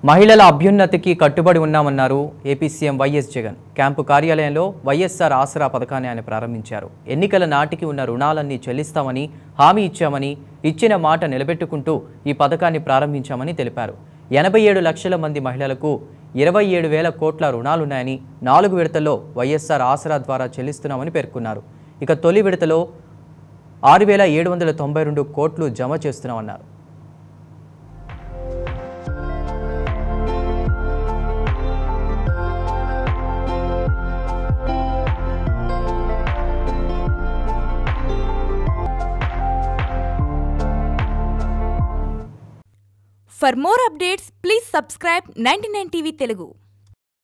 మహిళల అభ్యున్నతికి కట్టుబడి ఉన్నామన్నారు AP CM YS Jagan camp కార్యాలయంలో వైఎస్ఆర్ ఆసరా పథకాన్ని ఆయన ప్రారంభించారు ఎన్నికల నాటికి ఉన్న రుణాలన్నీ చెల్లిస్తామని హామీ ఇచ్చామని ఇచ్చిన మాట నిలబెట్టుకుంటూ ఈ పథకాన్ని ప్రారంభించామని తెలిపారు ఎనభై ఏడు లక్షల మంది మహిళలకు ఇరవై ఏడు వేల కోట్ల రుణాలున్నాయని నాలుగు విడతల్లో వైఎస్ఆర్ ఆసరా ద్వారా చెల్లిస్తున్నామని పేర్కొన్నారు ఇక తొలి విడతలో ఆరు వేల ఏడు వందల తొంభై రెండు కోట్లు జమ చేస్తున్నామన్నారు For more updates, please subscribe 99 TV Telugu.